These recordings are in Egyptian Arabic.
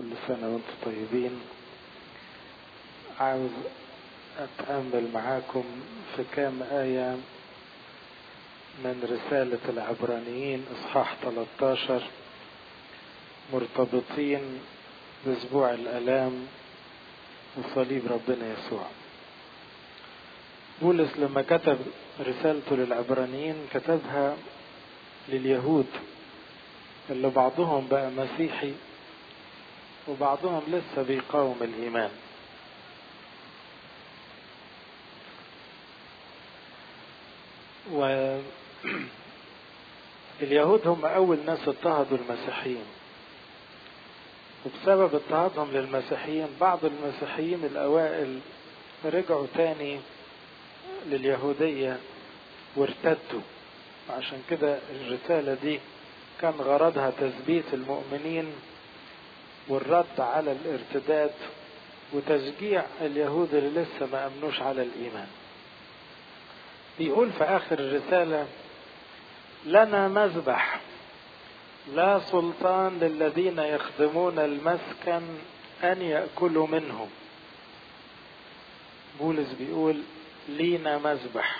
كل سنة وانتم طيبين عاوز أتأمل معاكم في كام آية من رسالة العبرانيين إصحاح 13 مرتبطين بأسبوع الآلام وصليب ربنا يسوع بولس لما كتب رسالته للعبرانيين كتبها لليهود اللي بعضهم بقى مسيحي وبعضهم لسه بيقاوم الإيمان واليهود هم أول ناس اضطهدوا المسيحيين وبسبب اضطهادهم للمسيحيين بعض المسيحيين الأوائل رجعوا تاني لليهودية وارتدوا عشان كده الرسالة دي كان غرضها تثبيت المؤمنين والرد على الارتداد وتشجيع اليهود اللي لسه ما أمنوش على الإيمان بيقول في آخر الرسالة لنا مذبح لا سلطان للذين يخدمون المسكن أن يأكلوا منه بولس بيقول لينا مذبح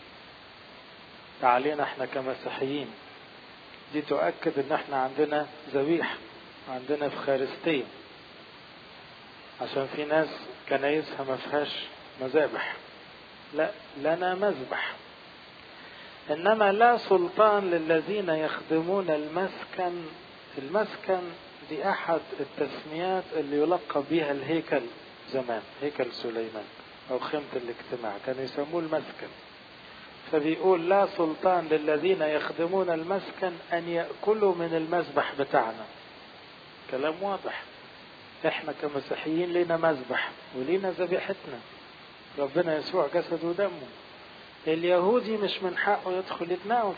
علينا احنا كمسيحيين دي تؤكد ان احنا عندنا ذبيحة عندنا فخارستين عشان في ناس كنايسها ما فيهاش مذابح لا لنا مذبح انما لا سلطان للذين يخدمون المسكن المسكن دي احد التسميات اللي يلقب بها الهيكل زمان هيكل سليمان او خيمة الاجتماع كانوا يسموه المسكن فبيقول لا سلطان للذين يخدمون المسكن ان ياكلوا من المذبح بتاعنا كلام واضح احنا كمسيحيين لنا مذبح ولينا ذبيحتنا ربنا يسوع جسد ودمه اليهودي مش من حقه يدخل يتناول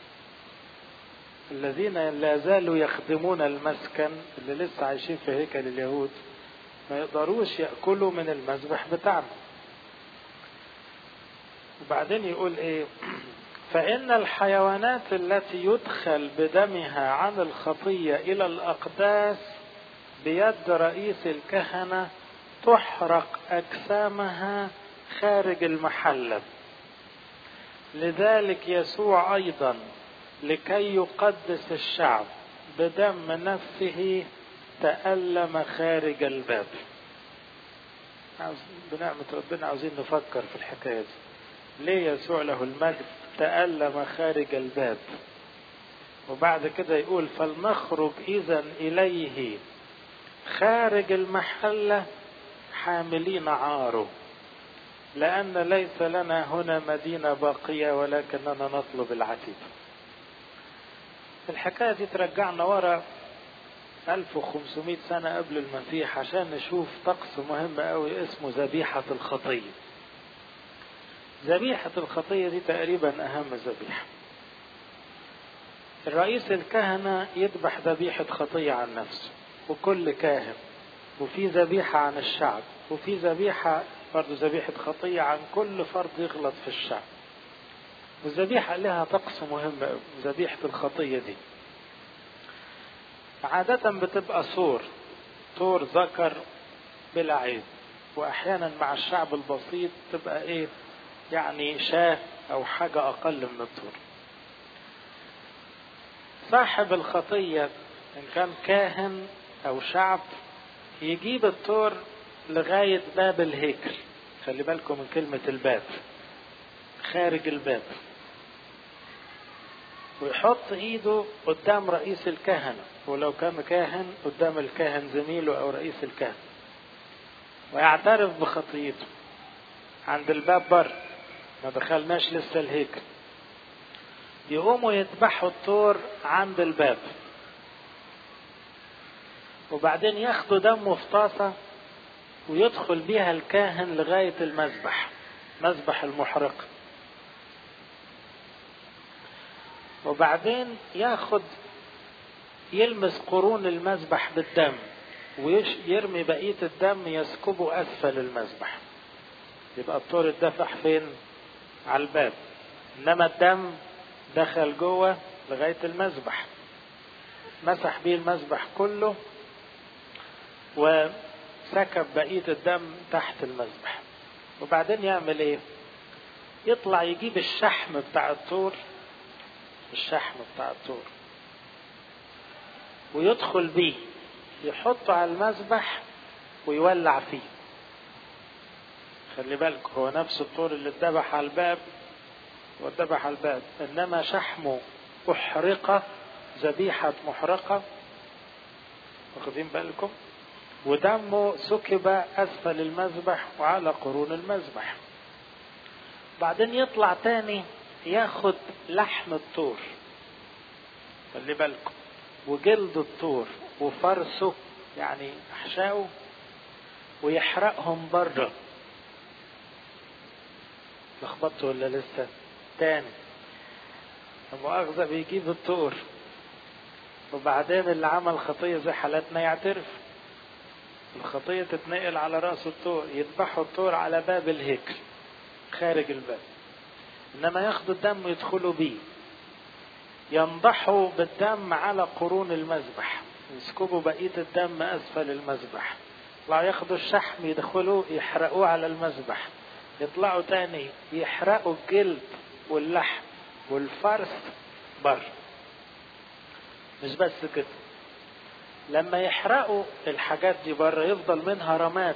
الذين لا زالوا يخدمون المسكن اللي لسه عايشين في هيكل اليهود ما يقدروش يأكلوا من المذبح بتاعنا وبعدين يقول ايه فإن الحيوانات التي يدخل بدمها عن الخطية إلى الأقداس بيد رئيس الكهنة تحرق أجسامها خارج المحلة لذلك يسوع أيضا لكي يقدس الشعب بدم نفسه تألم خارج الباب بنعمة ربنا عاوزين نفكر في الحكاية دي ليه يسوع له المجد تألم خارج الباب وبعد كده يقول فلنخرج إذا إليه خارج المحلة حاملين عاره لأن ليس لنا هنا مدينة باقية ولكننا نطلب العتيد الحكاية دي ترجعنا ورا 1500 سنة قبل المسيح عشان نشوف طقس مهم قوي اسمه ذبيحة الخطية ذبيحة الخطية دي تقريبا أهم ذبيحة الرئيس الكهنة يذبح ذبيحة خطية عن نفسه وكل كاهن وفي ذبيحة عن الشعب وفي ذبيحة برضه ذبيحة خطية عن كل فرد يغلط في الشعب والذبيحة لها طقس مهم ذبيحة الخطية دي عادة بتبقى صور طور ذكر بلا عيب وأحيانا مع الشعب البسيط تبقى إيه يعني شاه أو حاجة أقل من الطور صاحب الخطية إن كان كاهن أو شعب يجيب الطور لغاية باب الهيكل خلي بالكم من كلمة الباب خارج الباب ويحط ايده قدام رئيس الكهنة ولو كان كاهن قدام الكاهن زميله او رئيس الكهنة ويعترف بخطيته عند الباب بر ما دخلناش لسه الهيكل يقوموا يذبحوا الطور عند الباب وبعدين ياخدوا دمه في طاسة ويدخل بيها الكاهن لغاية المذبح مذبح المحرق وبعدين ياخد يلمس قرون المذبح بالدم ويرمي بقية الدم يسكبه أسفل المذبح يبقى الطور اتدفع فين على الباب إنما الدم دخل جوه لغاية المذبح مسح بيه المذبح كله وسكب بقية الدم تحت المذبح وبعدين يعمل ايه يطلع يجيب الشحم بتاع الطور الشحم بتاع الطور ويدخل بيه يحطه على المذبح ويولع فيه خلي بالك هو نفس الطور اللي اتذبح على الباب واتذبح على الباب انما شحمه احرق ذبيحة محرقة واخدين بالكم ودمه سكب اسفل المذبح وعلى قرون المذبح بعدين يطلع تاني ياخد لحم الطور خلي بالكم وجلد الطور وفرسه يعني احشائه ويحرقهم بره لخبطت ولا لسه تاني المؤاخذة بيجيب الطور وبعدين اللي عمل خطية زي حالتنا يعترف الخطية تتنقل على رأس الطور يذبحوا الطور على باب الهيكل خارج الباب إنما ياخدوا الدم ويدخلوا بيه ينضحوا بالدم على قرون المذبح يسكبوا بقية الدم أسفل المذبح يطلعوا ياخدوا الشحم يدخلوا يحرقوه على المذبح يطلعوا تاني يحرقوا الجلد واللحم والفرس بر مش بس كده لما يحرقوا الحاجات دي بره يفضل منها رماد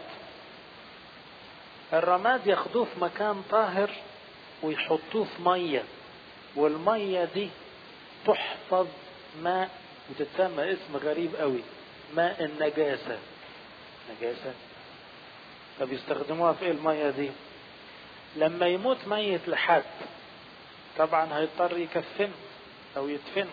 الرماد ياخدوه في مكان طاهر ويحطوه في ميه والميه دي تحفظ ماء وتتسمى اسم غريب قوي ماء النجاسة نجاسة طب يستخدموها في ايه المية دي لما يموت ميت لحد طبعا هيضطر يكفنه او يدفنه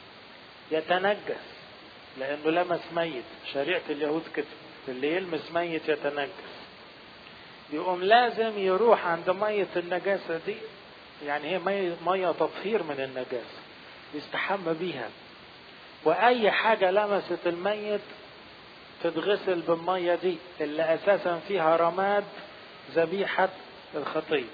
يتنجس لانه لمس ميت شريعة اليهود كده اللي يلمس ميت يتنجس يقوم لازم يروح عند مية النجاسة دي يعني هي مية, مية تطهير من النجاسة يستحمى بيها واي حاجة لمست الميت تتغسل بالمية دي اللي اساسا فيها رماد ذبيحة الخطية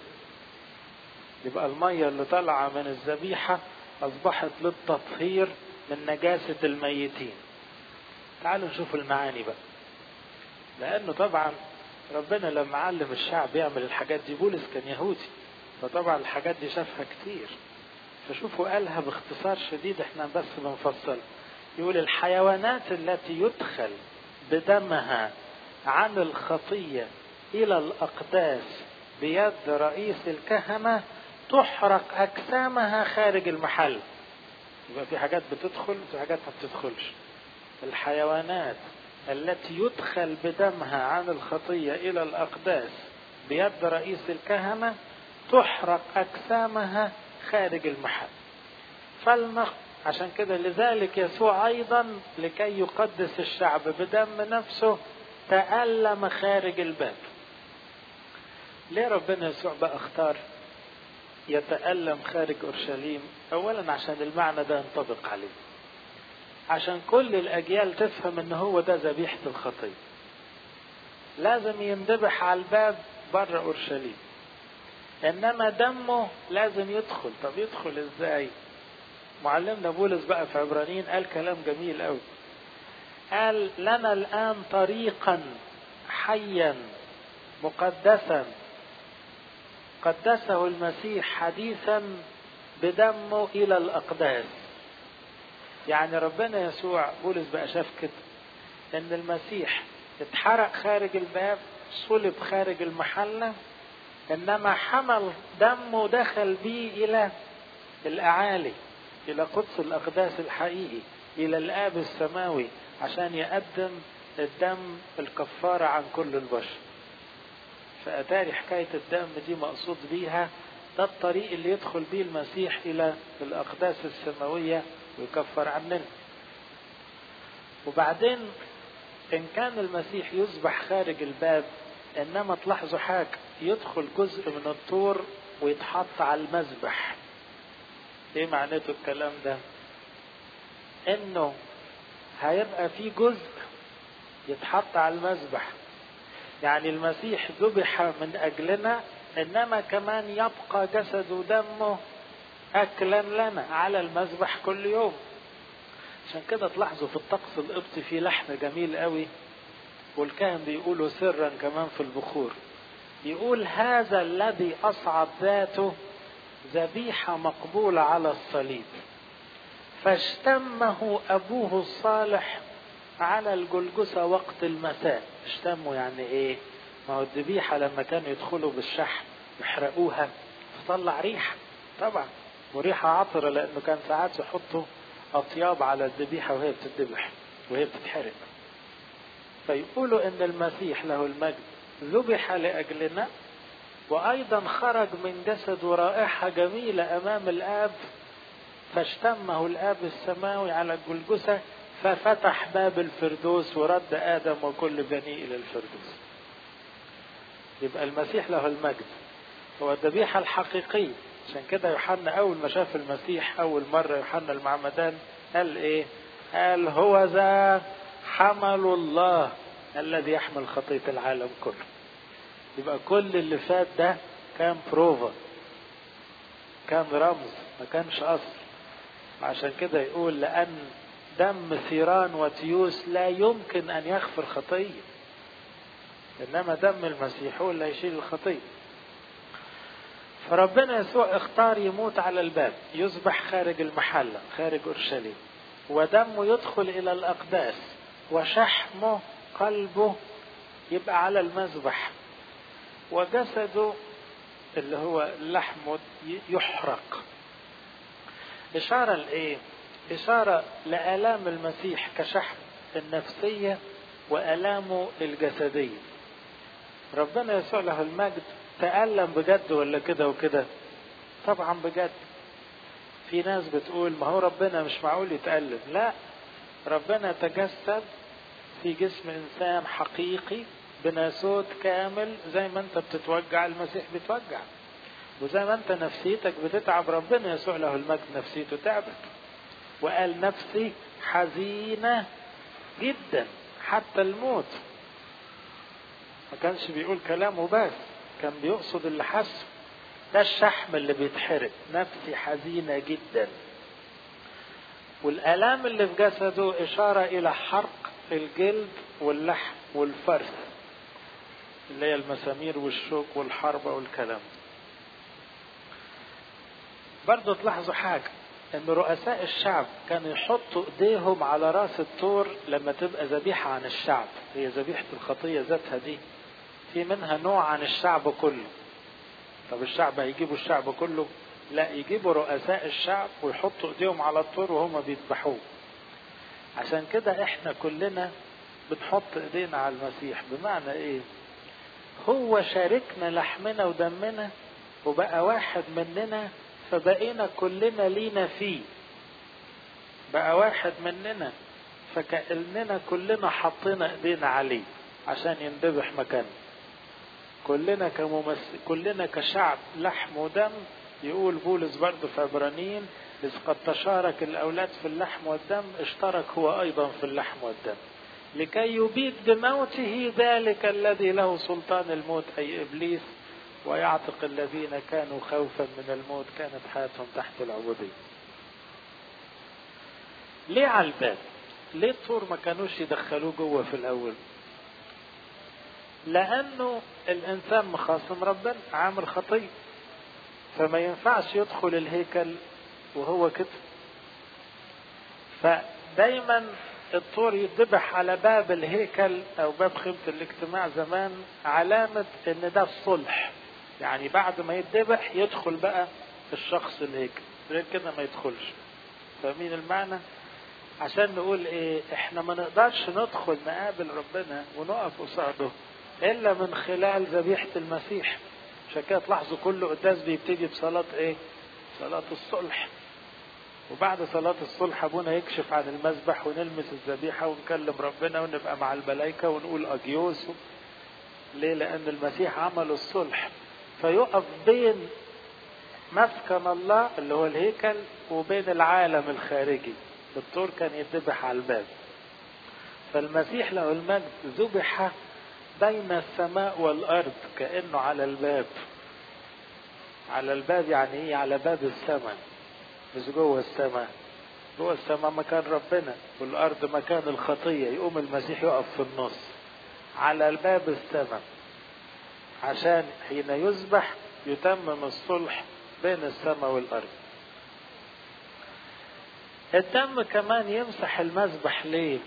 يبقى المية اللي طالعة من الذبيحة اصبحت للتطهير من نجاسة الميتين تعالوا نشوف المعاني بقى لانه طبعا ربنا لما علم الشعب يعمل الحاجات دي بولس كان يهودي فطبعا الحاجات دي شافها كتير فشوفوا قالها باختصار شديد احنا بس بنفصل يقول الحيوانات التي يدخل بدمها عن الخطية إلى الأقداس بيد رئيس الكهنة تحرق أجسامها خارج المحل يبقى في حاجات بتدخل وفي حاجات ما بتدخلش الحيوانات التي يدخل بدمها عن الخطية إلى الأقداس بيد رئيس الكهنة تحرق أجسامها خارج المحل فالنق عشان كده لذلك يسوع أيضا لكي يقدس الشعب بدم نفسه تألم خارج الباب ليه ربنا يسوع بقى اختار يتألم خارج أورشليم أولا عشان المعنى ده ينطبق عليه عشان كل الأجيال تفهم إن هو ده ذبيحة الخطية لازم يندبح على الباب بره أورشليم انما دمه لازم يدخل طب يدخل ازاي معلمنا بولس بقى في عبرانيين قال كلام جميل قوي قال لنا الان طريقا حيا مقدسا قدسه المسيح حديثا بدمه الى الاقداس يعني ربنا يسوع بولس بقى شاف كده ان المسيح اتحرق خارج الباب صلب خارج المحله انما حمل دمه دخل بيه الى الاعالي الى قدس الاقداس الحقيقي الى الاب السماوي عشان يقدم الدم الكفارة عن كل البشر فأتاري حكاية الدم دي مقصود بيها ده الطريق اللي يدخل بيه المسيح إلى الأقداس السماوية ويكفر عننا وبعدين إن كان المسيح يذبح خارج الباب إنما تلاحظوا حاجة يدخل جزء من الطور ويتحط على المذبح ايه معناته الكلام ده انه هيبقى في جزء يتحط على المذبح يعني المسيح ذبح من اجلنا انما كمان يبقى جسد ودمه اكلا لنا على المذبح كل يوم عشان كده تلاحظوا في الطقس القبطي في لحن جميل قوي والكاهن بيقوله سرا كمان في البخور يقول هذا الذي أصعد ذاته ذبيحة مقبولة على الصليب فاشتمه أبوه الصالح على الجلجسة وقت المساء اشتموا يعني ايه ما هو الذبيحة لما كانوا يدخلوا بالشحم يحرقوها تطلع ريحة طبعا وريحة عطرة لأنه كان ساعات يحطوا أطياب على الذبيحة وهي بتذبح وهي بتتحرق فيقولوا إن المسيح له المجد ذبح لأجلنا وأيضا خرج من جسده رائحة جميلة أمام الآب فاشتمه الآب السماوي على الجلجسة ففتح باب الفردوس ورد آدم وكل بني إلى الفردوس يبقى المسيح له المجد هو الذبيحة الحقيقية عشان كده يوحنا أول ما شاف المسيح أول مرة يوحنا المعمدان قال إيه؟ قال هو ذا حمل الله الذي يحمل خطية العالم كله يبقى كل اللي فات ده كان بروفا كان رمز ما كانش أصل عشان كده يقول لأن دم ثيران وتيوس لا يمكن أن يغفر خطية إنما دم المسيح هو اللي هيشيل الخطية فربنا يسوع اختار يموت على الباب يذبح خارج المحلة خارج أورشليم ودمه يدخل إلى الأقداس وشحمه قلبه يبقى على المذبح وجسده اللي هو لحمه يحرق إشارة لإيه؟ إشارة لآلام المسيح كشحم النفسية وآلامه الجسدية ربنا يسوع له المجد تألم بجد ولا كده وكده طبعا بجد في ناس بتقول ما هو ربنا مش معقول يتألم لا ربنا تجسد في جسم إنسان حقيقي بناسوت كامل زي ما انت بتتوجع المسيح بيتوجع وزي ما انت نفسيتك بتتعب ربنا يسوع له المجد نفسيته تعبت وقال نفسي حزينة جدا حتى الموت ما كانش بيقول كلامه بس كان بيقصد اللي حسه ده الشحم اللي بيتحرق نفسي حزينة جدا والآلام اللي في جسده إشارة إلى حرق الجلد واللحم والفرث اللي هي المسامير والشوك والحربة والكلام برضو تلاحظوا حاجة ان رؤساء الشعب كانوا يحطوا ايديهم على راس الطور لما تبقى ذبيحة عن الشعب هي ذبيحة الخطية ذاتها دي في منها نوع عن الشعب كله طب الشعب هيجيبوا الشعب كله لا يجيبوا رؤساء الشعب ويحطوا ايديهم على الطور وهم بيذبحوه عشان كده احنا كلنا بنحط ايدينا على المسيح بمعنى ايه هو شاركنا لحمنا ودمنا وبقى واحد مننا فبقينا كلنا لينا فيه بقى واحد مننا فكأننا كلنا حطينا ايدينا عليه عشان يندبح مكانه كلنا كممس... كلنا كشعب لحم ودم يقول بولس برضه في عبرانيين إذ قد تشارك الأولاد في اللحم والدم اشترك هو أيضا في اللحم والدم لكي يبيد بموته ذلك الذي له سلطان الموت أي إبليس ويعتق الذين كانوا خوفا من الموت كانت حياتهم تحت العبودية ليه على الباب ليه الطور ما كانوش يدخلوه جوه في الأول لأنه الإنسان مخاصم ربنا عامل خطية فما ينفعش يدخل الهيكل وهو كده فدايما الطور يذبح على باب الهيكل او باب خيمة الاجتماع زمان علامة ان ده الصلح يعني بعد ما يذبح يدخل بقى الشخص الهيكل غير كده ما يدخلش فاهمين المعنى عشان نقول ايه احنا ما نقدرش ندخل نقابل ربنا ونقف قصاده الا من خلال ذبيحة المسيح عشان كده تلاحظوا كل قداس بيبتدي بصلاة ايه صلاة الصلح وبعد صلاة الصلح ابونا يكشف عن المذبح ونلمس الذبيحة ونكلم ربنا ونبقى مع الملائكة ونقول اجيوس ليه لان المسيح عمل الصلح فيقف بين مسكن الله اللي هو الهيكل وبين العالم الخارجي الطور كان يذبح على الباب فالمسيح له المجد ذبح بين السماء والارض كانه على الباب على الباب يعني ايه على باب السماء مش جوه السماء جوه السماء مكان ربنا والارض مكان الخطيه يقوم المسيح يقف في النص على باب السماء عشان حين يذبح يتمم الصلح بين السماء والأرض الدم كمان يمسح المذبح ليه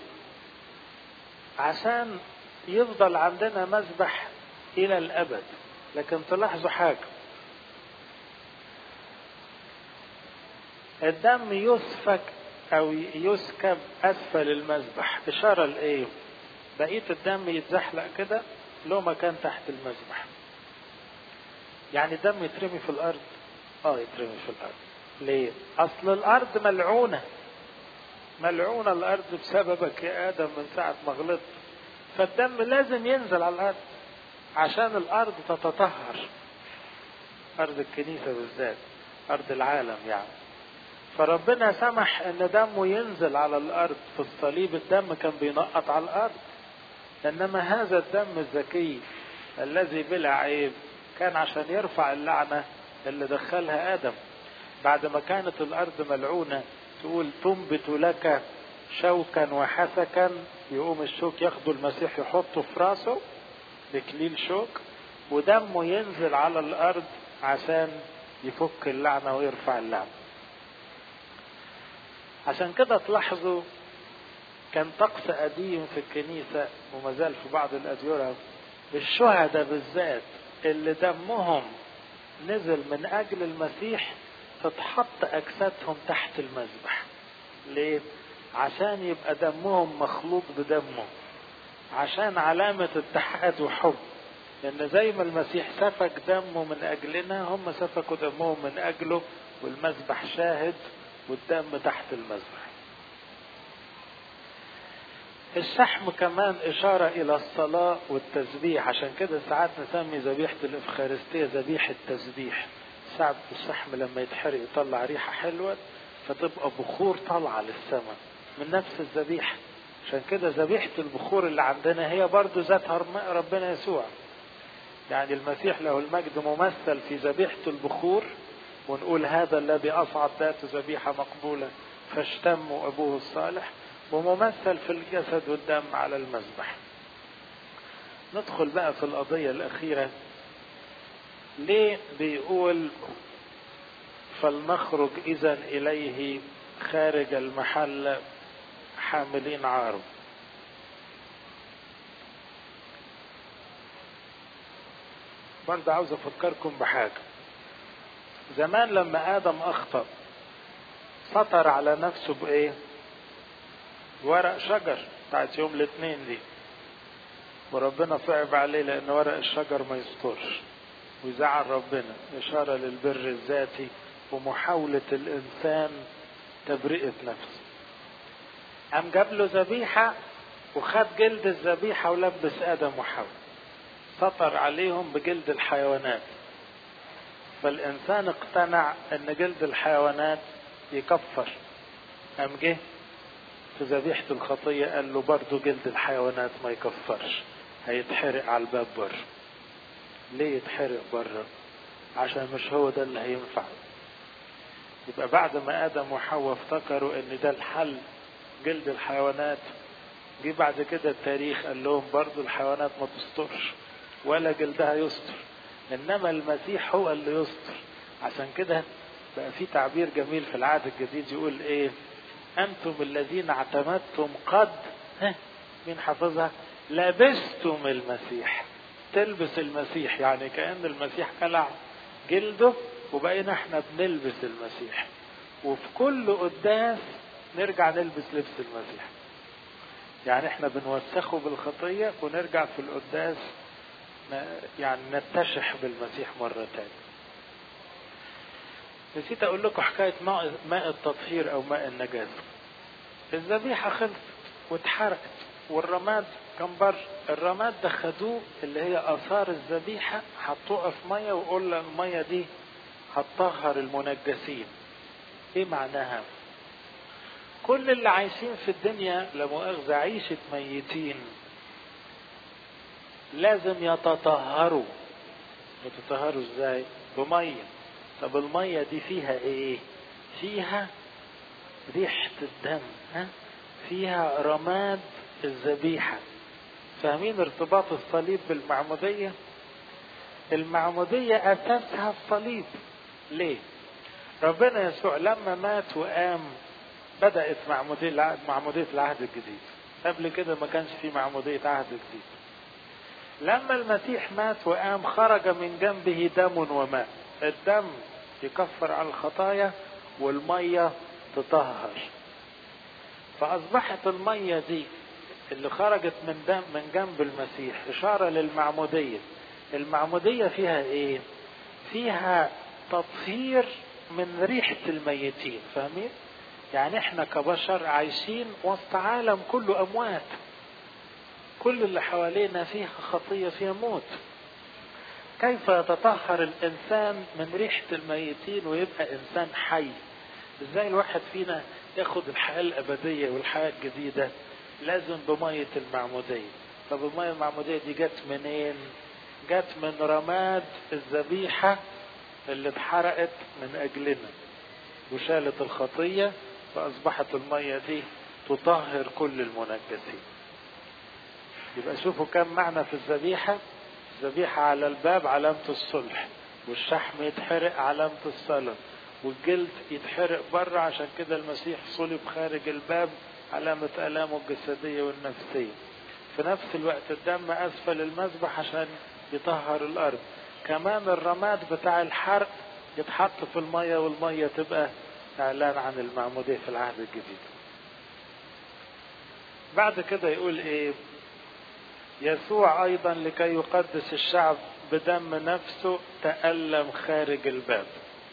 عشان يفضل عندنا مذبح إلى الأبد لكن تلاحظوا حاجة الدم يسفك أو يسكب أسفل المذبح إشارة لإيه؟ بقية الدم يتزحلق كده له مكان تحت المذبح يعني الدم يترمي في الأرض اه يترمي في الأرض ليه؟ أصل الأرض ملعونة ملعونة الأرض بسببك يا آدم من ساعة ما غلطت فالدم لازم ينزل على الأرض عشان الأرض تتطهر أرض الكنيسة بالذات أرض العالم يعني فربنا سمح ان دمه ينزل على الارض في الصليب الدم كان بينقط على الارض انما هذا الدم الزكي الذي بلا عيب كان عشان يرفع اللعنه اللي دخلها ادم بعد ما كانت الارض ملعونه تقول تنبت لك شوكا وحسكا يقوم الشوك ياخده المسيح يحطه في راسه بكليل شوك ودمه ينزل على الارض عشان يفك اللعنه ويرفع اللعنه عشان كده تلاحظوا كان طقس قديم في الكنيسة وما زال في بعض الأديرة الشهداء بالذات اللي دمهم نزل من أجل المسيح تتحط أجسادهم تحت المذبح ليه؟ عشان يبقى دمهم مخلوط بدمه عشان علامة اتحاد وحب لأن زي ما المسيح سفك دمه من أجلنا هم سفكوا دمهم من أجله والمذبح شاهد والدم تحت المذبح الشحم كمان إشارة إلى الصلاة والتسبيح عشان كده ساعات نسمي ذبيحة الإفخارستية ذبيحة تسبيح ساعة الشحم لما يتحرق يطلع ريحة حلوة فتبقى بخور طالعة للسماء من نفس الذبيحة عشان كده ذبيحة البخور اللي عندنا هي برضو ذاتها ربنا يسوع يعني المسيح له المجد ممثل في ذبيحة البخور ونقول هذا الذي أصعد ذات ذبيحة مقبولة فاشتموا أبوه الصالح وممثل في الجسد والدم على المذبح ندخل بقى في القضية الأخيرة ليه بيقول فلنخرج إذا إليه خارج المحل حاملين عار برضه عاوز أفكركم بحاجة زمان لما آدم أخطأ سطر على نفسه بإيه؟ ورق شجر بتاعت يوم الاثنين دي وربنا صعب عليه لأن ورق الشجر ما يسطرش ويزعل ربنا إشارة للبر الذاتي ومحاولة الإنسان تبرئة نفسه قام جاب له ذبيحة وخد جلد الذبيحة ولبس آدم وحواء سطر عليهم بجلد الحيوانات فالإنسان اقتنع أن جلد الحيوانات يكفر قام جه في ذبيحة الخطية قال له برضه جلد الحيوانات ما يكفرش هيتحرق على الباب بره ليه يتحرق بره عشان مش هو ده اللي هينفع يبقى بعد ما آدم وحواء افتكروا ان ده الحل جلد الحيوانات جه بعد كده التاريخ قال لهم برضه الحيوانات ما تسترش ولا جلدها يستر انما المسيح هو اللي يستر عشان كده بقى في تعبير جميل في العهد الجديد يقول ايه انتم الذين اعتمدتم قد ها مين حافظها لبستم المسيح تلبس المسيح يعني كأن المسيح قلع جلده وبقينا احنا بنلبس المسيح وفي كل قداس نرجع نلبس لبس المسيح يعني احنا بنوسخه بالخطية ونرجع في القداس يعني نتشح بالمسيح مرة تانية نسيت اقول لكم حكاية ماء, ماء التطهير او ماء النجاسة الذبيحة خلصت واتحرقت والرماد كان بر الرماد ده خدوه اللي هي اثار الذبيحة حطوها في مية وقلنا المية دي هتطهر المنجسين ايه معناها كل اللي عايشين في الدنيا لمؤاخذة عيشة ميتين لازم يتطهروا يتطهروا ازاي بمية طب المية دي فيها ايه فيها ريحة الدم ها؟ فيها رماد الذبيحة فاهمين ارتباط الصليب بالمعمودية المعمودية أساسها الصليب ليه ربنا يسوع لما مات وقام بدأت معمودية معمودية العهد الجديد قبل كده ما كانش في معمودية عهد جديد لما المسيح مات وقام خرج من جنبه دم وماء الدم يكفر عن الخطايا والمية تطهر فأصبحت المية دي اللي خرجت من دم من جنب المسيح إشارة للمعمودية المعمودية فيها إيه؟ فيها تطهير من ريحة الميتين فاهمين؟ يعني احنا كبشر عايشين وسط عالم كله أموات كل اللي حوالينا فيها خطية فيها موت كيف يتطهر الإنسان من ريحة الميتين ويبقى إنسان حي إزاي الواحد فينا ياخد الحياة الأبدية والحياة الجديدة لازم بمية المعمودية طب المية المعمودية دي جت منين جت من رماد الذبيحة اللي اتحرقت من أجلنا وشالت الخطية فأصبحت المية دي تطهر كل المنجسين يبقى شوفوا كم معنى في الذبيحة الذبيحة على الباب علامة الصلح والشحم يتحرق علامة الصلاة والجلد يتحرق بره عشان كده المسيح صلب خارج الباب علامة آلامه الجسدية والنفسية في نفس الوقت الدم أسفل المذبح عشان يطهر الأرض كمان الرماد بتاع الحرق يتحط في المية والمية تبقى إعلان عن المعمودية في العهد الجديد بعد كده يقول إيه يسوع أيضا لكي يقدس الشعب بدم نفسه تألم خارج الباب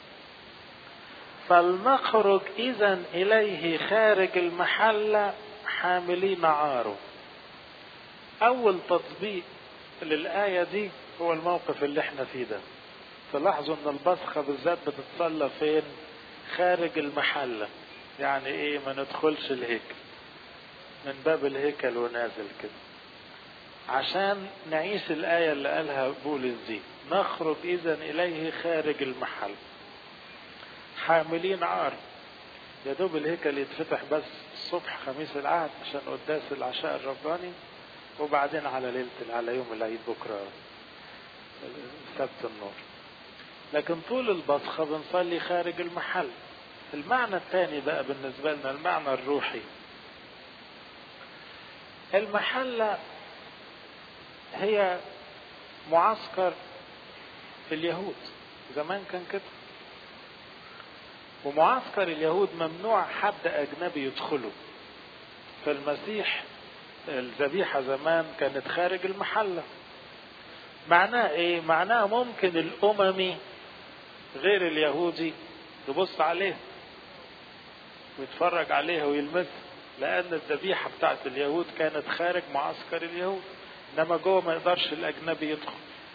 فلنخرج إذا إليه خارج المحلة حاملين عاره أول تطبيق للآية دي هو الموقف اللي احنا فيه ده تلاحظوا ان البصخة بالذات بتتصلى فين خارج المحلة يعني ايه ما ندخلش الهيكل من باب الهيكل ونازل كده عشان نعيش الآية اللي قالها بولس دي نخرج إذا إليه خارج المحل حاملين عار يا دوب الهيكل يتفتح بس الصبح خميس العهد عشان قداس العشاء الرباني وبعدين على ليلة على يوم العيد بكرة سبت النور لكن طول البصخة بنصلي خارج المحل المعنى الثاني بقى بالنسبة لنا المعنى الروحي المحلة هي معسكر اليهود زمان كان كده ومعسكر اليهود ممنوع حد أجنبي يدخله فالمسيح الذبيحة زمان كانت خارج المحلة معناه ايه معناه ممكن الاممي غير اليهودي يبص عليه ويتفرج عليها ويلمسها لان الذبيحة بتاعت اليهود كانت خارج معسكر اليهود انما جوه ما يقدرش الاجنبي يدخل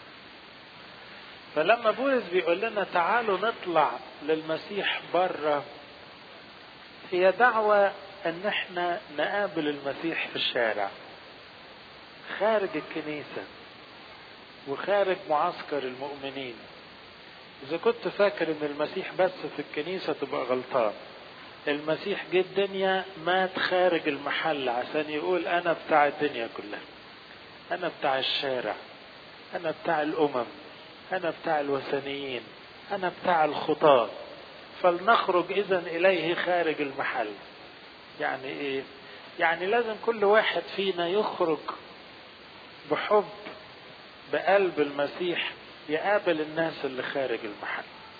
فلما بولس بيقول لنا تعالوا نطلع للمسيح بره هي دعوة ان احنا نقابل المسيح في الشارع خارج الكنيسة وخارج معسكر المؤمنين اذا كنت فاكر ان المسيح بس في الكنيسة تبقى غلطان المسيح جه الدنيا مات خارج المحل عشان يقول انا بتاع الدنيا كلها انا بتاع الشارع انا بتاع الامم انا بتاع الوثنيين انا بتاع الخطاة فلنخرج اذا اليه خارج المحل يعني ايه يعني لازم كل واحد فينا يخرج بحب بقلب المسيح يقابل الناس اللي خارج المحل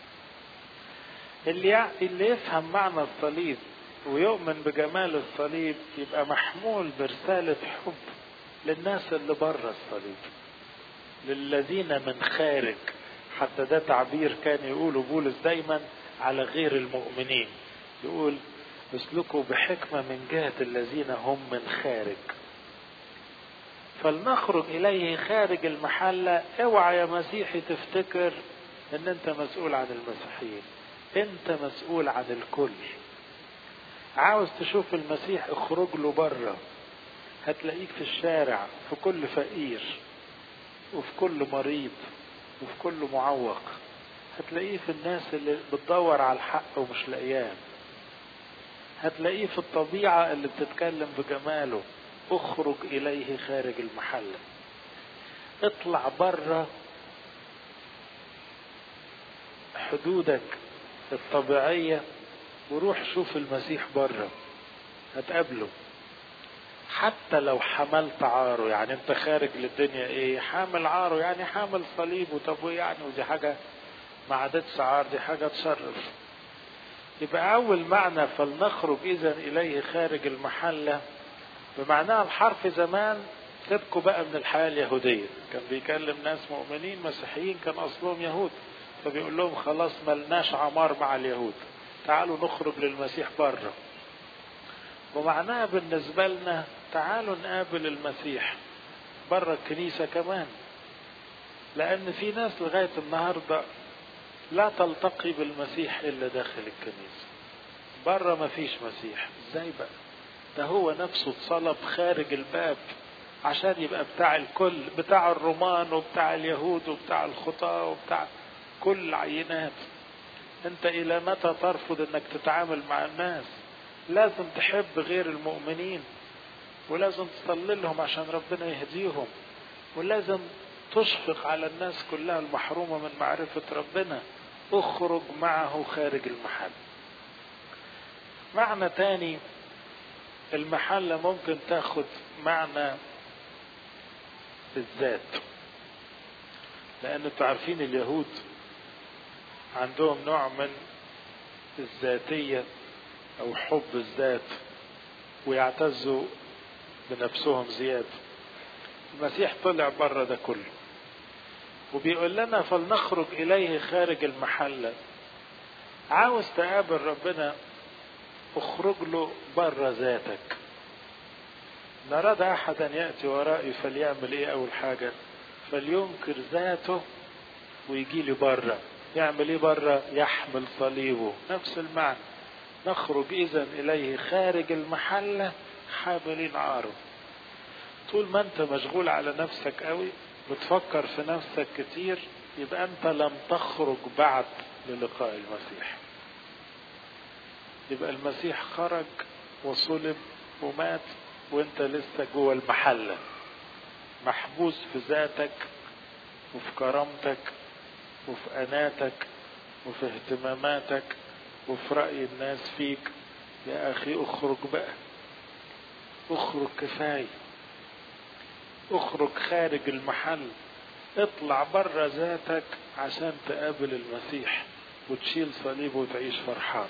اللي اللي يفهم معنى الصليب ويؤمن بجمال الصليب يبقى محمول برسالة حب للناس اللي بره الصليب للذين من خارج حتى ده تعبير كان يقوله بولس دايما على غير المؤمنين يقول اسلكوا بحكمة من جهة الذين هم من خارج فلنخرج إليه خارج المحلة اوعى يا مسيحي تفتكر ان انت مسؤول عن المسيحيين انت مسؤول عن الكل عاوز تشوف المسيح اخرج له بره هتلاقيك في الشارع في كل فقير وفي كل مريض وفي كل معوق هتلاقيه في الناس اللي بتدور على الحق ومش لاقياه هتلاقيه في الطبيعة اللي بتتكلم بجماله اخرج اليه خارج المحله اطلع بره حدودك الطبيعية وروح شوف المسيح بره هتقابله حتى لو حملت عاره يعني انت خارج للدنيا ايه حامل عاره يعني حامل صليبه طب وايه يعني ودي حاجة ما عادتش عار دي حاجة تشرف يبقى أول معنى فلنخرج إذا إليه خارج المحلة بمعناها الحرف زمان سيبكوا بقى من الحياة اليهودية كان بيكلم ناس مؤمنين مسيحيين كان أصلهم يهود فبيقول لهم خلاص ملناش عمار مع اليهود تعالوا نخرج للمسيح بره ومعناها بالنسبة لنا تعالوا نقابل المسيح بره الكنيسة كمان لأن في ناس لغاية النهاردة لا تلتقي بالمسيح إلا داخل الكنيسة بره ما فيش مسيح ازاي بقى ده هو نفسه اتصلب خارج الباب عشان يبقى بتاع الكل بتاع الرومان وبتاع اليهود وبتاع الخطاة وبتاع كل العينات انت الى متى ترفض انك تتعامل مع الناس لازم تحب غير المؤمنين ولازم تصلي لهم عشان ربنا يهديهم ولازم تشفق على الناس كلها المحرومة من معرفة ربنا اخرج معه خارج المحل معنى تاني المحلة ممكن تاخد معنى الذات لأن انتوا عارفين اليهود عندهم نوع من الذاتية أو حب الذات ويعتزوا بنفسهم زيادة المسيح طلع بره ده كله وبيقول لنا فلنخرج إليه خارج المحلة عاوز تقابل ربنا اخرج له بره ذاتك إن أراد أحدا يأتي ورائي فليعمل إيه أول حاجة فلينكر ذاته ويجي لي بره يعمل إيه بره يحمل صليبه نفس المعنى نخرج إذا إليه خارج المحلة حاملين عاره طول ما أنت مشغول على نفسك قوي بتفكر في نفسك كتير يبقى أنت لم تخرج بعد للقاء المسيح يبقى المسيح خرج وصلب ومات وانت لسه جوه المحلة محبوس في ذاتك وفي كرامتك وفي أناتك وفي اهتماماتك وفي رأي الناس فيك يا أخي اخرج بقى اخرج كفاية اخرج خارج المحل اطلع بره ذاتك عشان تقابل المسيح وتشيل صليبه وتعيش فرحان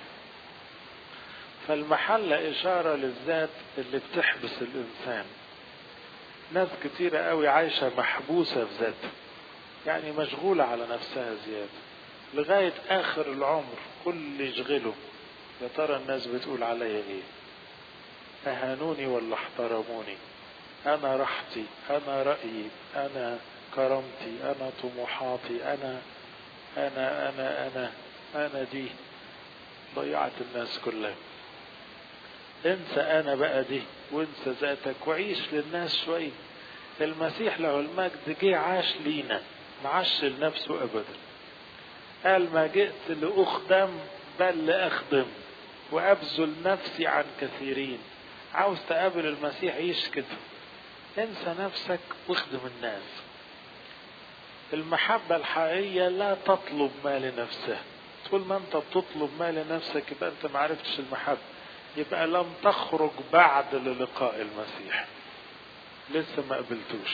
فالمحلة إشارة للذات اللي بتحبس الإنسان ناس كتيرة قوي عايشة محبوسة في ذاتها يعني مشغولة على نفسها زيادة لغاية آخر العمر كل يشغله يا ترى الناس بتقول عليا إيه أهانوني ولا احترموني أنا راحتي أنا رأيي أنا كرامتي أنا طموحاتي أنا أنا أنا أنا أنا دي ضيعت الناس كلها انسى انا بقى دي وانسى ذاتك وعيش للناس شوية المسيح له المجد جه عاش لينا ما عاش لنفسه ابدا قال ما جئت لاخدم بل لاخدم وابذل نفسي عن كثيرين عاوز تقابل المسيح عيش كده انسى نفسك واخدم الناس المحبة الحقيقية لا تطلب ما لنفسها طول ما انت بتطلب ما لنفسك يبقى انت معرفتش المحبة يبقى لم تخرج بعد للقاء المسيح لسه ما قبلتوش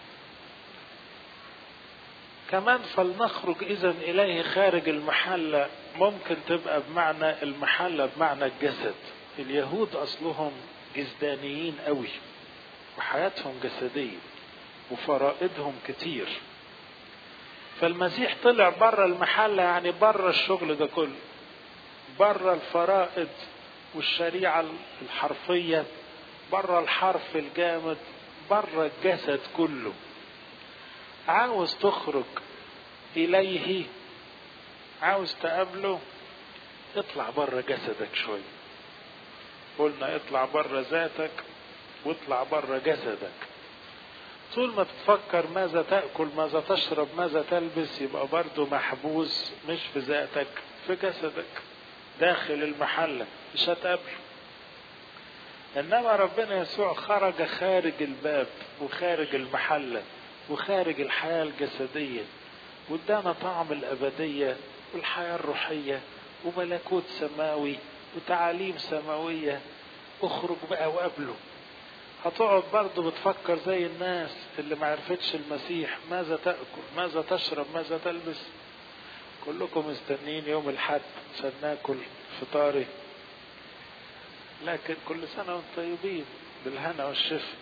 كمان فلنخرج اذا اليه خارج المحلة ممكن تبقى بمعنى المحلة بمعنى الجسد اليهود اصلهم جسدانيين قوي وحياتهم جسدية وفرائضهم كتير فالمسيح طلع بره المحلة يعني بره الشغل ده كله بره الفرائض والشريعة الحرفية بره الحرف الجامد بره الجسد كله عاوز تخرج إليه عاوز تقابله اطلع بره جسدك شوية قلنا اطلع بره ذاتك واطلع بره جسدك طول ما تفكر ماذا تأكل ماذا تشرب ماذا تلبس يبقى برضه محبوس مش في ذاتك في جسدك داخل المحلة مش هتقابله انما ربنا يسوع خرج خارج الباب وخارج المحله وخارج الحياه الجسديه وادانا طعم الابديه والحياه الروحيه وملكوت سماوي وتعاليم سماويه اخرج بقى وقابله هتقعد برضه بتفكر زي الناس اللي ما عرفتش المسيح ماذا تاكل ماذا تشرب ماذا تلبس كلكم مستنين يوم الحد عشان ناكل فطاري لكن كل سنة وانتم طيبين بالهنا والشفا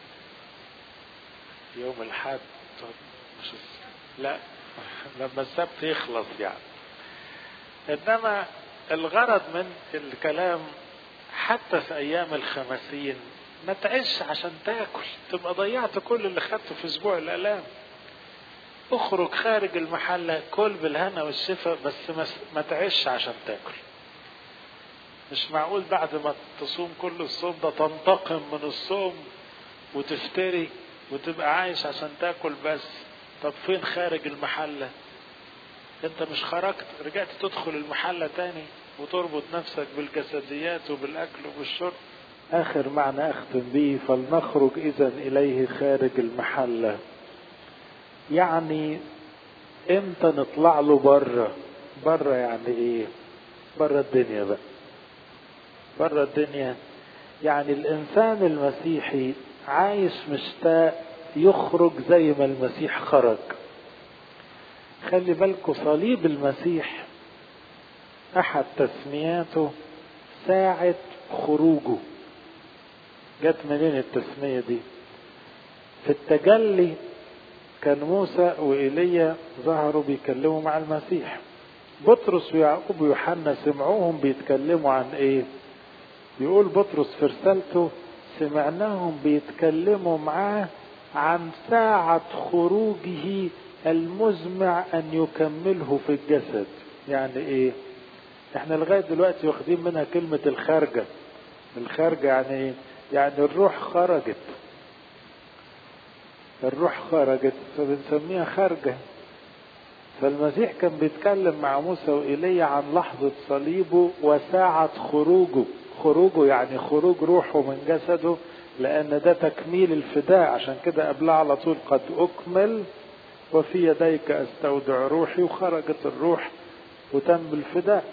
يوم الحد مش لا لما السبت يخلص يعني انما الغرض من الكلام حتى في ايام الخمسين ما تعيش عشان تاكل تبقى ضيعت كل اللي خدته في اسبوع الالام اخرج خارج المحلة كل بالهنا والشفا بس ما تعيش عشان تاكل مش معقول بعد ما تصوم كل الصوم ده تنتقم من الصوم وتفتري وتبقى عايش عشان تاكل بس طب فين خارج المحلة انت مش خرجت رجعت تدخل المحلة تاني وتربط نفسك بالجسديات وبالاكل وبالشرب اخر معنى اختم به فلنخرج اذا اليه خارج المحلة يعني امتى نطلع له بره بره يعني ايه بره الدنيا بقى بره الدنيا يعني الانسان المسيحي عايش مشتاق يخرج زي ما المسيح خرج خلي بالكم صليب المسيح احد تسمياته ساعة خروجه جت منين التسمية دي في التجلي كان موسى وإيليا ظهروا بيكلموا مع المسيح بطرس ويعقوب ويوحنا سمعوهم بيتكلموا عن ايه يقول بطرس في رسالته سمعناهم بيتكلموا معاه عن ساعة خروجه المزمع أن يكمله في الجسد يعني إيه إحنا لغاية دلوقتي واخدين منها كلمة الخارجة الخارجة يعني إيه يعني الروح خرجت الروح خرجت فبنسميها خارجة فالمسيح كان بيتكلم مع موسى وإيليا عن لحظة صليبه وساعة خروجه خروجه يعني خروج روحه من جسده لأن ده تكميل الفداء عشان كده قبلها على طول قد أكمل وفي يديك أستودع روحي وخرجت الروح وتم الفداء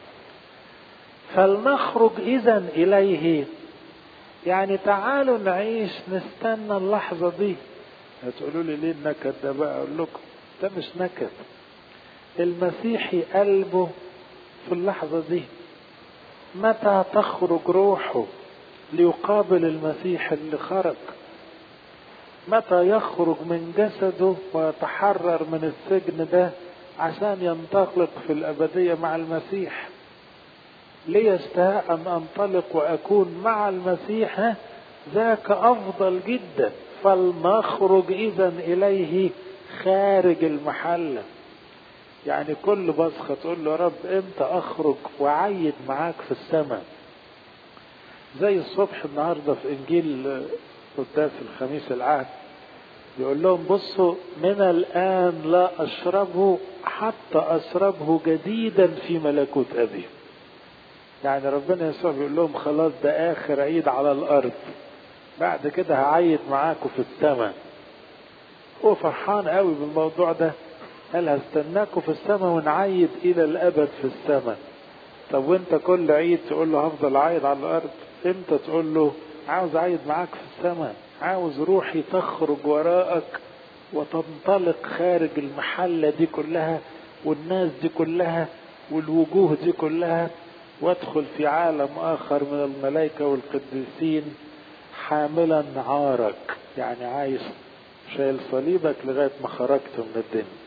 فلنخرج إذا إليه يعني تعالوا نعيش نستنى اللحظة دي هتقولوا لي ليه النكد ده بقى أقول لكم ده مش نكد المسيحي قلبه في اللحظة دي متى تخرج روحه ليقابل المسيح اللي خرج متى يخرج من جسده ويتحرر من السجن ده عشان ينطلق في الأبدية مع المسيح لي اشتهاء أن أنطلق وأكون مع المسيح ذاك أفضل جدا فلنخرج إذا إليه خارج المحلة يعني كل بصخة تقول له يا رب امتى اخرج وعيد معاك في السماء زي الصبح النهارده في انجيل قداس الخميس العهد يقول لهم بصوا من الان لا اشربه حتى اشربه جديدا في ملكوت ابي يعني ربنا يسوع بيقول لهم خلاص ده اخر عيد على الارض بعد كده هعيد معاكم في السماء هو فرحان قوي بالموضوع ده قال هستناكم في السماء ونعيد الى الابد في السماء طب وانت كل عيد تقول له هفضل عايد على الارض امتى تقول له عاوز عايد معاك في السماء عاوز روحي تخرج وراءك وتنطلق خارج المحلة دي كلها والناس دي كلها والوجوه دي كلها وادخل في عالم اخر من الملائكة والقديسين حاملا عارك يعني عايش شايل صليبك لغاية ما خرجت من الدنيا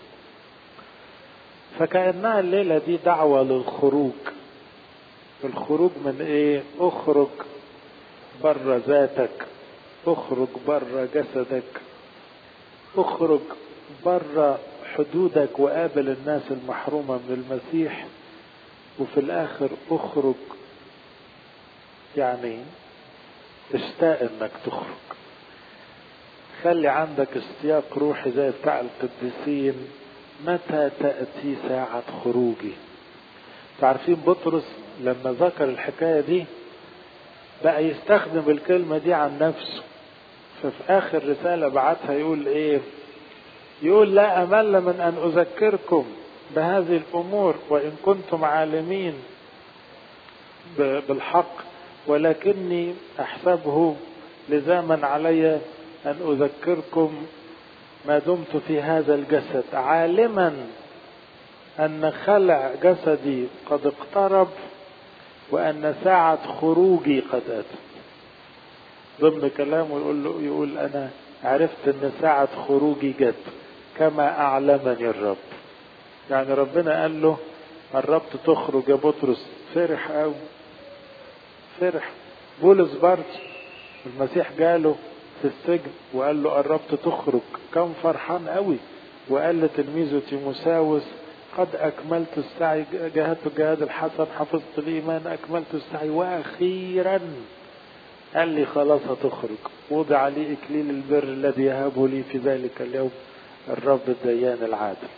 فكأنها الليلة دي دعوة للخروج الخروج من ايه اخرج بره ذاتك اخرج بره جسدك اخرج بره حدودك وقابل الناس المحرومة من المسيح وفي الاخر اخرج يعني اشتاق انك تخرج خلي عندك اشتياق روحي زي بتاع القديسين متى تأتي ساعة خروجي تعرفين بطرس لما ذكر الحكاية دي بقى يستخدم الكلمة دي عن نفسه ففي آخر رسالة بعتها يقول إيه يقول لا أمل من أن أذكركم بهذه الأمور وإن كنتم عالمين بالحق ولكني أحسبه لزاما علي أن أذكركم ما دمت في هذا الجسد عالما أن خلع جسدي قد اقترب وأن ساعة خروجي قد أتت ضمن كلامه يقول له يقول أنا عرفت أن ساعة خروجي جت كما أعلمني الرب يعني ربنا قال له قربت تخرج يا بطرس فرح قوي فرح بولس برضه المسيح جاله في السجن وقال له قربت تخرج كان فرحان قوي وقال لتلميذه تيموساوس قد أكملت السعي جاهدت الجهاد الحسن حفظت الإيمان أكملت السعي وأخيرا قال لي خلاص هتخرج وضع لي إكليل البر الذي يهبه لي في ذلك اليوم الرب الديان العادل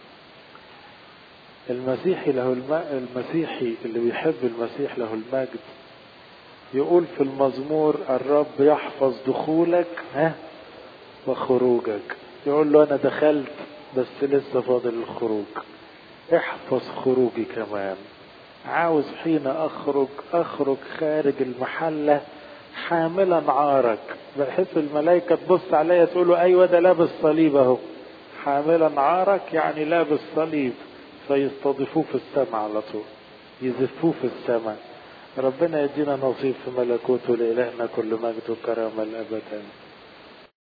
المسيحي له الم... المسيحي اللي بيحب المسيح له المجد يقول في المزمور الرب يحفظ دخولك ها وخروجك يقول له انا دخلت بس لسه فاضل الخروج احفظ خروجي كمان عاوز حين اخرج اخرج خارج المحله حاملا عارك بحيث الملائكه تبص عليا تقول له ايوه ده لابس صليب اهو حاملا عارك يعني لابس صليب فيستضيفوه في السماء على طول يزفوه في السماء ربنا يدينا نصيب في ملكوته لإلهنا كل مجد وكرامة الأبد